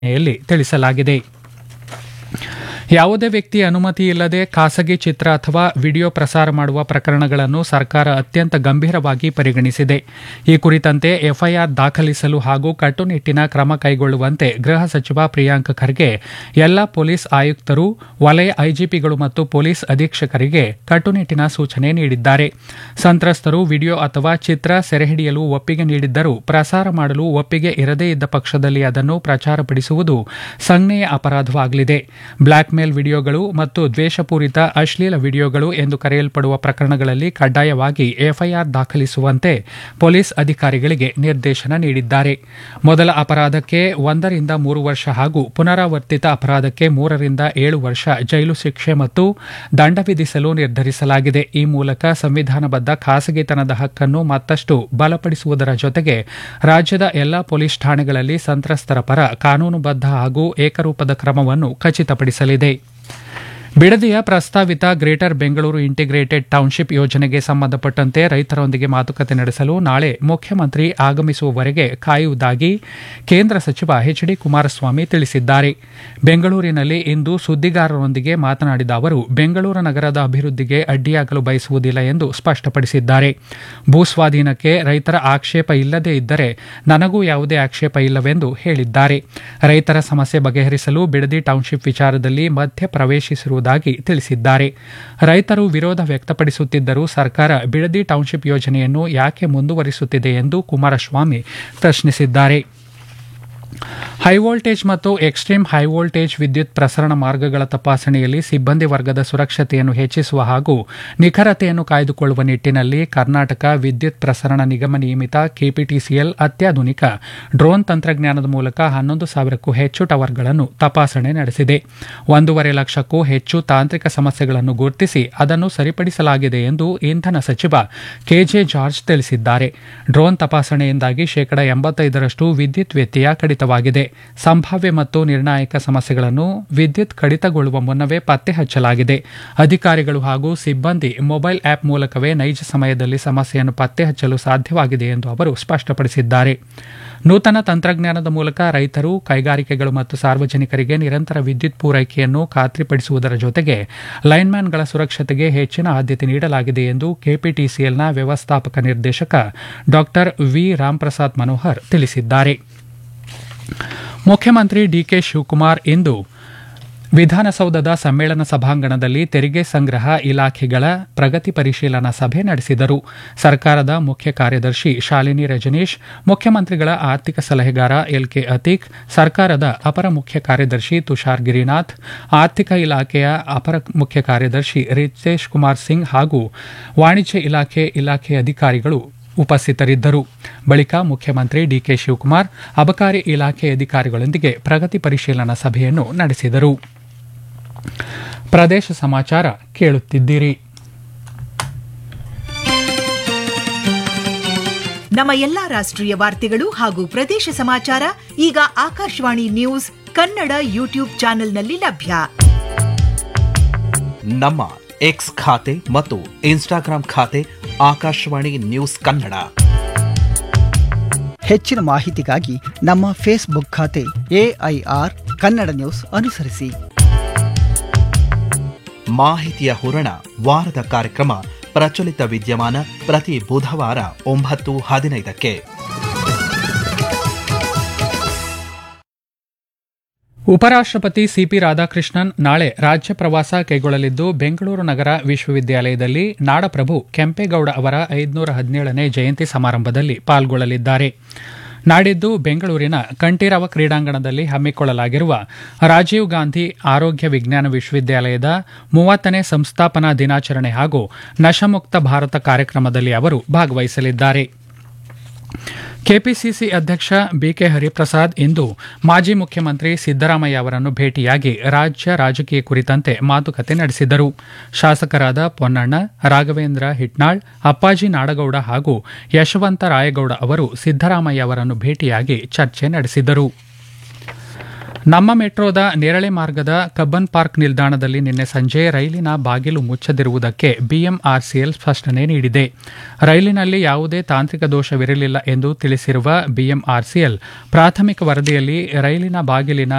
ಯಲ್ಲಿ ತಿಳಿಸಲಾಗಿದೆ ಯಾವುದೇ ವ್ಯಕ್ತಿ ಅನುಮತಿ ಇಲ್ಲದೆ ಖಾಸಗಿ ಚಿತ್ರ ಅಥವಾ ವಿಡಿಯೋ ಪ್ರಸಾರ ಮಾಡುವ ಪ್ರಕರಣಗಳನ್ನು ಸರ್ಕಾರ ಅತ್ಯಂತ ಗಂಭೀರವಾಗಿ ಪರಿಗಣಿಸಿದೆ ಈ ಕುರಿತಂತೆ ಎಫ್ಐಆರ್ ದಾಖಲಿಸಲು ಹಾಗೂ ಕಟ್ಟುನಿಟ್ಟಿನ ಕ್ರಮ ಕೈಗೊಳ್ಳುವಂತೆ ಗೃಹ ಸಚಿವ ಪ್ರಿಯಾಂಕ್ ಖರ್ಗೆ ಎಲ್ಲ ಪೊಲೀಸ್ ಆಯುಕ್ತರು ವಲಯ ಐಜಿಪಿಗಳು ಮತ್ತು ಪೊಲೀಸ್ ಅಧೀಕ್ಷಕರಿಗೆ ಕಟ್ಟುನಿಟ್ಟಿನ ಸೂಚನೆ ನೀಡಿದ್ದಾರೆ ಸಂತ್ರಸ್ತರು ವಿಡಿಯೋ ಅಥವಾ ಚಿತ್ರ ಸೆರೆಹಿಡಿಯಲು ಒಪ್ಪಿಗೆ ನೀಡಿದ್ದರೂ ಪ್ರಸಾರ ಮಾಡಲು ಒಪ್ಪಿಗೆ ಇರದೇ ಇದ್ದ ಪಕ್ಷದಲ್ಲಿ ಅದನ್ನು ಪ್ರಚಾರಪಡಿಸುವುದು ಸಂಜ್ಞೆಯ ಅಪರಾಧವಾಗಲಿದೆ ಬ್ಲಾಕ್ ಮೇಲ್ ವಿಡಿಯೋಗಳು ಮತ್ತು ದ್ವೇಷಪೂರಿತ ಅಶ್ಲೀಲ ವಿಡಿಯೋಗಳು ಎಂದು ಕರೆಯಲ್ಪಡುವ ಪ್ರಕರಣಗಳಲ್ಲಿ ಕಡ್ಡಾಯವಾಗಿ ಎಫ್ಐಆರ್ ದಾಖಲಿಸುವಂತೆ ಪೊಲೀಸ್ ಅಧಿಕಾರಿಗಳಿಗೆ ನಿರ್ದೇಶನ ನೀಡಿದ್ದಾರೆ ಮೊದಲ ಅಪರಾಧಕ್ಕೆ ಒಂದರಿಂದ ಮೂರು ವರ್ಷ ಹಾಗೂ ಪುನರಾವರ್ತಿತ ಅಪರಾಧಕ್ಕೆ ಮೂರರಿಂದ ಏಳು ವರ್ಷ ಜೈಲು ಶಿಕ್ಷೆ ಮತ್ತು ದಂಡ ವಿಧಿಸಲು ನಿರ್ಧರಿಸಲಾಗಿದೆ ಈ ಮೂಲಕ ಸಂವಿಧಾನಬದ್ಧ ಖಾಸಗಿತನದ ಹಕ್ಕನ್ನು ಮತ್ತಷ್ಟು ಬಲಪಡಿಸುವುದರ ಜೊತೆಗೆ ರಾಜ್ಯದ ಎಲ್ಲಾ ಪೊಲೀಸ್ ಠಾಣೆಗಳಲ್ಲಿ ಸಂತ್ರಸ್ತರ ಪರ ಕಾನೂನುಬದ್ಧ ಹಾಗೂ ಏಕರೂಪದ ಕ್ರಮವನ್ನು ಖಚಿತಪಡಿಸಲಿದೆ ಬಿಡದಿಯ ಪ್ರಸ್ತಾವಿತ ಗ್ರೇಟರ್ ಬೆಂಗಳೂರು ಇಂಟಿಗ್ರೇಟೆಡ್ ಟೌನ್ಶಿಪ್ ಯೋಜನೆಗೆ ಸಂಬಂಧಪಟ್ಟಂತೆ ರೈತರೊಂದಿಗೆ ಮಾತುಕತೆ ನಡೆಸಲು ನಾಳೆ ಮುಖ್ಯಮಂತ್ರಿ ಆಗಮಿಸುವವರೆಗೆ ಕಾಯುವುದಾಗಿ ಕೇಂದ್ರ ಸಚಿವ ಎಚ್ ಡಿ ಕುಮಾರಸ್ವಾಮಿ ತಿಳಿಸಿದ್ದಾರೆ ಬೆಂಗಳೂರಿನಲ್ಲಿ ಇಂದು ಸುದ್ದಿಗಾರರೊಂದಿಗೆ ಮಾತನಾಡಿದ ಅವರು ಬೆಂಗಳೂರು ನಗರದ ಅಭಿವೃದ್ಧಿಗೆ ಅಡ್ಡಿಯಾಗಲು ಬಯಸುವುದಿಲ್ಲ ಎಂದು ಸ್ಪಷ್ಟಪಡಿಸಿದ್ದಾರೆ ಭೂಸ್ವಾಧೀನಕ್ಕೆ ರೈತರ ಆಕ್ಷೇಪ ಇಲ್ಲದೇ ಇದ್ದರೆ ನನಗೂ ಯಾವುದೇ ಆಕ್ಷೇಪ ಇಲ್ಲವೆಂದು ಹೇಳಿದ್ದಾರೆ ರೈತರ ಸಮಸ್ಯೆ ಬಗೆಹರಿಸಲು ಬಿಡದಿ ಟೌನ್ಶಿಪ್ ವಿಚಾರದಲ್ಲಿ ಮಧ್ಯ ಪ್ರವೇಶಿಸಿರುವುದಾಗಿ ತಿಳಿಸಿದ್ದಾರೆ ರೈತರು ವಿರೋಧ ವ್ಯಕ್ತಪಡಿಸುತ್ತಿದ್ದರೂ ಸರ್ಕಾರ ಬಿಡದಿ ಟೌನ್ಶಿಪ್ ಯೋಜನೆಯನ್ನು ಯಾಕೆ ಮುಂದುವರಿಸುತ್ತಿದೆ ಎಂದು ಕುಮಾರಸ್ವಾಮಿ ಪ್ರಶ್ನಿಸಿದ್ದಾರೆ ಹೈವೋಲ್ಟೇಜ್ ಮತ್ತು ಎಕ್ಸ್ಟ್ರೀಮ್ ಹೈವೋಲ್ಟೇಜ್ ವಿದ್ಯುತ್ ಪ್ರಸರಣ ಮಾರ್ಗಗಳ ತಪಾಸಣೆಯಲ್ಲಿ ಸಿಬ್ಬಂದಿ ವರ್ಗದ ಸುರಕ್ಷತೆಯನ್ನು ಹೆಚ್ಚಿಸುವ ಹಾಗೂ ನಿಖರತೆಯನ್ನು ಕಾಯ್ದುಕೊಳ್ಳುವ ನಿಟ್ಟಿನಲ್ಲಿ ಕರ್ನಾಟಕ ವಿದ್ಯುತ್ ಪ್ರಸರಣ ನಿಗಮ ನಿಯಮಿತ ಕೆಪಿಟಿಸಿಎಲ್ ಅತ್ಯಾಧುನಿಕ ಡ್ರೋನ್ ತಂತ್ರಜ್ಞಾನದ ಮೂಲಕ ಹನ್ನೊಂದು ಸಾವಿರಕ್ಕೂ ಹೆಚ್ಚು ಟವರ್ಗಳನ್ನು ತಪಾಸಣೆ ನಡೆಸಿದೆ ಒಂದೂವರೆ ಲಕ್ಷಕ್ಕೂ ಹೆಚ್ಚು ತಾಂತ್ರಿಕ ಸಮಸ್ಯೆಗಳನ್ನು ಗುರುತಿಸಿ ಅದನ್ನು ಸರಿಪಡಿಸಲಾಗಿದೆ ಎಂದು ಇಂಧನ ಸಚಿವ ಕೆಜೆ ಜಾರ್ಜ್ ತಿಳಿಸಿದ್ದಾರೆ ಡ್ರೋನ್ ತಪಾಸಣೆಯಿಂದಾಗಿ ಶೇಕಡಾ ಎಂಬತ್ತೈದರಷ್ಟು ವಿದ್ಯುತ್ ವ್ಯತ್ಯಯ ಕಡಿತವಾಗಿದೆ ಸಂಭಾವ್ಯ ಮತ್ತು ನಿರ್ಣಾಯಕ ಸಮಸ್ಯೆಗಳನ್ನು ವಿದ್ಯುತ್ ಕಡಿತಗೊಳ್ಳುವ ಮುನ್ನವೇ ಪತ್ತೆ ಹಚ್ಚಲಾಗಿದೆ ಅಧಿಕಾರಿಗಳು ಹಾಗೂ ಸಿಬ್ಬಂದಿ ಮೊಬೈಲ್ ಆಪ್ ಮೂಲಕವೇ ನೈಜ ಸಮಯದಲ್ಲಿ ಸಮಸ್ಯೆಯನ್ನು ಪತ್ತೆ ಹಚ್ಚಲು ಸಾಧ್ಯವಾಗಿದೆ ಎಂದು ಅವರು ಸ್ಪಷ್ಟಪಡಿಸಿದ್ದಾರೆ ನೂತನ ತಂತ್ರಜ್ಞಾನದ ಮೂಲಕ ರೈತರು ಕೈಗಾರಿಕೆಗಳು ಮತ್ತು ಸಾರ್ವಜನಿಕರಿಗೆ ನಿರಂತರ ವಿದ್ಯುತ್ ಪೂರೈಕೆಯನ್ನು ಖಾತ್ರಿಪಡಿಸುವುದರ ಜೊತೆಗೆ ಲೈನ್ಮ್ಯಾನ್ಗಳ ಸುರಕ್ಷತೆಗೆ ಹೆಚ್ಚಿನ ಆದ್ಯತೆ ನೀಡಲಾಗಿದೆ ಎಂದು ಕೆಪಿಟಿಸಿಎಲ್ನ ವ್ಯವಸ್ಥಾಪಕ ನಿರ್ದೇಶಕ ಡಾ ವಿ ರಾಮ್ಪ್ರಸಾದ್ ಮನೋಹರ್ ತಿಳಿಸಿದ್ದಾರೆ ಮುಖ್ಯಮಂತ್ರಿ ಡಿಕೆ ಶಿವಕುಮಾರ್ ಇಂದು ವಿಧಾನಸೌಧದ ಸಮ್ಮೇಳನ ಸಭಾಂಗಣದಲ್ಲಿ ತೆರಿಗೆ ಸಂಗ್ರಹ ಇಲಾಖೆಗಳ ಪ್ರಗತಿ ಪರಿಶೀಲನಾ ಸಭೆ ನಡೆಸಿದರು ಸರ್ಕಾರದ ಮುಖ್ಯ ಕಾರ್ಯದರ್ಶಿ ಶಾಲಿನಿ ರಜನೀಶ್ ಮುಖ್ಯಮಂತ್ರಿಗಳ ಆರ್ಥಿಕ ಸಲಹೆಗಾರ ಎಲ್ಕೆ ಅತೀಕ್ ಸರ್ಕಾರದ ಅಪರ ಮುಖ್ಯ ಕಾರ್ಯದರ್ಶಿ ತುಷಾರ್ ಗಿರಿನಾಥ್ ಆರ್ಥಿಕ ಇಲಾಖೆಯ ಅಪರ ಮುಖ್ಯ ಕಾರ್ಯದರ್ಶಿ ರಿತೇಶ್ ಕುಮಾರ್ ಸಿಂಗ್ ಹಾಗೂ ವಾಣಿಜ್ಯ ಇಲಾಖೆ ಇಲಾಖೆ ಅಧಿಕಾರಿಗಳು ಉಪಸ್ಥಿತರಿದ್ದರು ಬಳಿಕ ಮುಖ್ಯಮಂತ್ರಿ ಡಿಕೆ ಶಿವಕುಮಾರ್ ಅಬಕಾರಿ ಇಲಾಖೆ ಅಧಿಕಾರಿಗಳೊಂದಿಗೆ ಪ್ರಗತಿ ಪರಿಶೀಲನಾ ಸಭೆಯನ್ನು ನಡೆಸಿದರು ಪ್ರದೇಶ ಸಮಾಚಾರ ಕೇಳುತ್ತಿದ್ದೀರಿ ನಮ್ಮ ಎಲ್ಲಾ ರಾಷ್ಟ್ರೀಯ ವಾರ್ತೆಗಳು ಹಾಗೂ ಪ್ರದೇಶ ಸಮಾಚಾರ ಈಗ ಆಕಾಶವಾಣಿ ನ್ಯೂಸ್ ಕನ್ನಡ ಯೂಟ್ಯೂಬ್ ಚಾನೆಲ್ನಲ್ಲಿ ಲಭ್ಯ ನಮ್ಮ ಎಕ್ಸ್ ಖಾತೆ ಮತ್ತು ಇನ್ಸ್ಟಾಗ್ರಾಂ ಖಾತೆ ಆಕಾಶವಾಣಿ ನ್ಯೂಸ್ ಕನ್ನಡ ಹೆಚ್ಚಿನ ಮಾಹಿತಿಗಾಗಿ ನಮ್ಮ ಫೇಸ್ಬುಕ್ ಖಾತೆ ಎಐಆರ್ ಕನ್ನಡ ನ್ಯೂಸ್ ಅನುಸರಿಸಿ ಮಾಹಿತಿಯ ಹೂರಣ ವಾರದ ಕಾರ್ಯಕ್ರಮ ಪ್ರಚಲಿತ ವಿದ್ಯಮಾನ ಪ್ರತಿ ಬುಧವಾರ ಒಂಬತ್ತು ಹದಿನೈದಕ್ಕೆ ಉಪರಾಷ್ಟ್ರಪತಿ ಸಿಪಿ ರಾಧಾಕೃಷ್ಣನ್ ನಾಳೆ ರಾಜ್ಯ ಪ್ರವಾಸ ಕೈಗೊಳ್ಳಲಿದ್ದು ಬೆಂಗಳೂರು ನಗರ ವಿಶ್ವವಿದ್ಯಾಲಯದಲ್ಲಿ ನಾಡಪ್ರಭು ಕೆಂಪೇಗೌಡ ಅವರ ಐದುನೂರ ಹದಿನೇಳನೇ ಜಯಂತಿ ಸಮಾರಂಭದಲ್ಲಿ ಪಾಲ್ಗೊಳ್ಳಲಿದ್ದಾರೆ ನಾಡಿದ್ದು ಬೆಂಗಳೂರಿನ ಕಂಠೀರವ ಕ್ರೀಡಾಂಗಣದಲ್ಲಿ ಹಮ್ಮಿಕೊಳ್ಳಲಾಗಿರುವ ರಾಜೀವ್ ಗಾಂಧಿ ಆರೋಗ್ಯ ವಿಜ್ಞಾನ ವಿಶ್ವವಿದ್ಯಾಲಯದ ಮೂವತ್ತನೇ ಸಂಸ್ಥಾಪನಾ ದಿನಾಚರಣೆ ಹಾಗೂ ನಶಮುಕ್ತ ಭಾರತ ಕಾರ್ಯಕ್ರಮದಲ್ಲಿ ಅವರು ಭಾಗವಹಿಸಲಿದ್ದಾರೆ ಕೆಪಿಸಿಸಿ ಅಧ್ಯಕ್ಷ ಬಿಕೆ ಹರಿಪ್ರಸಾದ್ ಇಂದು ಮಾಜಿ ಮುಖ್ಯಮಂತ್ರಿ ಸಿದ್ದರಾಮಯ್ಯ ಅವರನ್ನು ಭೇಟಿಯಾಗಿ ರಾಜ್ಯ ರಾಜಕೀಯ ಕುರಿತಂತೆ ಮಾತುಕತೆ ನಡೆಸಿದರು ಶಾಸಕರಾದ ಪೊನ್ನಣ್ಣ ರಾಘವೇಂದ್ರ ಹಿಟ್ನಾಳ್ ಅಪ್ಪಾಜಿ ನಾಡಗೌಡ ಹಾಗೂ ಯಶವಂತ ರಾಯಗೌಡ ಅವರು ಸಿದ್ದರಾಮಯ್ಯ ಅವರನ್ನು ಭೇಟಿಯಾಗಿ ಚರ್ಚೆ ನಡೆಸಿದರು ನಮ್ಮ ಮೆಟ್ರೋದ ನೇರಳೆ ಮಾರ್ಗದ ಕಬ್ಬನ್ ಪಾರ್ಕ್ ನಿಲ್ದಾಣದಲ್ಲಿ ನಿನ್ನೆ ಸಂಜೆ ರೈಲಿನ ಬಾಗಿಲು ಮುಚ್ಚದಿರುವುದಕ್ಕೆ ಬಿಎಂಆರ್ಸಿಎಲ್ ಸ್ಪಷ್ಟನೆ ನೀಡಿದೆ ರೈಲಿನಲ್ಲಿ ಯಾವುದೇ ತಾಂತ್ರಿಕ ದೋಷವಿರಲಿಲ್ಲ ಎಂದು ತಿಳಿಸಿರುವ ಬಿಎಂಆರ್ಸಿಎಲ್ ಪ್ರಾಥಮಿಕ ವರದಿಯಲ್ಲಿ ರೈಲಿನ ಬಾಗಿಲಿನ